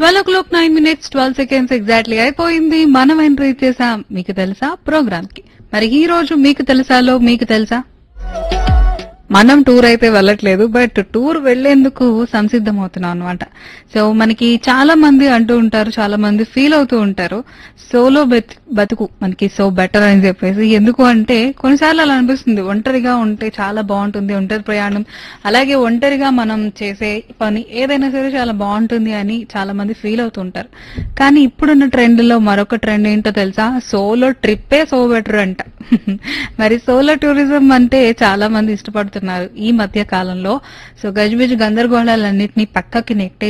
twelve o'clock nine minutes twelve seconds exactly అయిపోయింది మనం entry చేసాం మీకు తెలుసా ప్రోగ్రామ్ కి మరి ఈ రోజు మీకు తెలుసాలో మీకు తెలుసా మనం టూర్ అయితే వెళ్ళట్లేదు బట్ టూర్ వెళ్లేందుకు సంసిద్ధం అవుతున్నాం అనమాట సో మనకి చాలా మంది అంటూ ఉంటారు చాలా మంది ఫీల్ అవుతూ ఉంటారు సోలో బతుకు మనకి సో బెటర్ అని చెప్పేసి ఎందుకు అంటే కొన్నిసార్లు అలా అనిపిస్తుంది ఒంటరిగా ఉంటే చాలా బాగుంటుంది ఒంటరి ప్రయాణం అలాగే ఒంటరిగా మనం చేసే పని ఏదైనా సరే చాలా బాగుంటుంది అని చాలా మంది ఫీల్ అవుతూ ఉంటారు కానీ ఇప్పుడున్న ట్రెండ్ లో మరొక ట్రెండ్ ఏంటో తెలుసా సోలో ట్రిప్పే సో బెటర్ అంట మరి సోలో టూరిజం అంటే చాలా మంది ఇష్టపడుతున్నారు ఈ మధ్య కాలంలో సో గజిబిజి గందరగోళాలన్నింటినీ పక్కకి నెట్టే